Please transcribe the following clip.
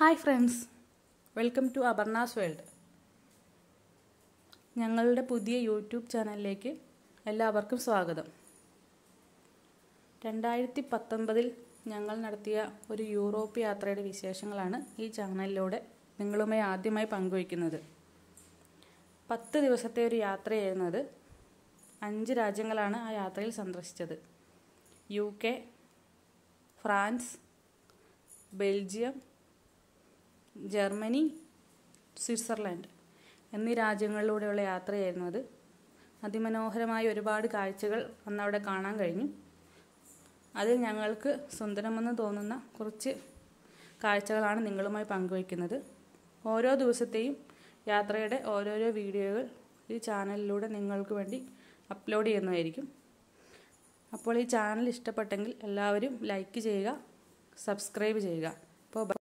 hi friends welcome to Aparna's world ഞങ്ങളുടെ പുതിയ YouTube ചാനലിലേക്ക് എല്ലാവർക്കും സ്വാഗതം രണ്ടായിരത്തി പത്തൊമ്പതിൽ ഞങ്ങൾ നടത്തിയ ഒരു യൂറോപ്പ് യാത്രയുടെ വിശേഷങ്ങളാണ് ഈ ചാനലിലൂടെ നിങ്ങളുമായി ആദ്യമായി പങ്കുവയ്ക്കുന്നത് പത്ത് ദിവസത്തെ ഒരു യാത്രയായിരുന്നു അത് അഞ്ച് രാജ്യങ്ങളാണ് ആ യാത്രയിൽ സന്ദർശിച്ചത് U K France Belgium Germany Switzerland എന്നീ രാജ്യങ്ങളിലൂടെയുള്ള യാത്രയായിരുന്നു അത് അതിമനോഹരമായ ഒരുപാട് കാഴ്ചകൾ അന്നവിടെ കാണാൻ കഴിഞ്ഞു അതിൽ ഞങ്ങൾക്ക് സുന്ദരമെന്ന് തോന്നുന്ന കുറച്ച് കാഴ്ചകളാണ് നിങ്ങളുമായി പങ്കുവയ്ക്കുന്നത് ഓരോ ദിവസത്തെയും യാത്രയുടെ ഓരോരോ വീഡിയോകൾ ഈ ചാനലിലൂടെ നിങ്ങൾക്ക് വേണ്ടി അപ്ലോഡ് ചെയ്യുന്നതായിരിക്കും അപ്പോൾ ഈ ചാനൽ ഇഷ്ടപ്പെട്ടെങ്കിൽ എല്ലാവരും ലൈക്ക് ചെയ്യുക സബ്സ്ക്രൈബ് ചെയ്യുക അപ്പോൾ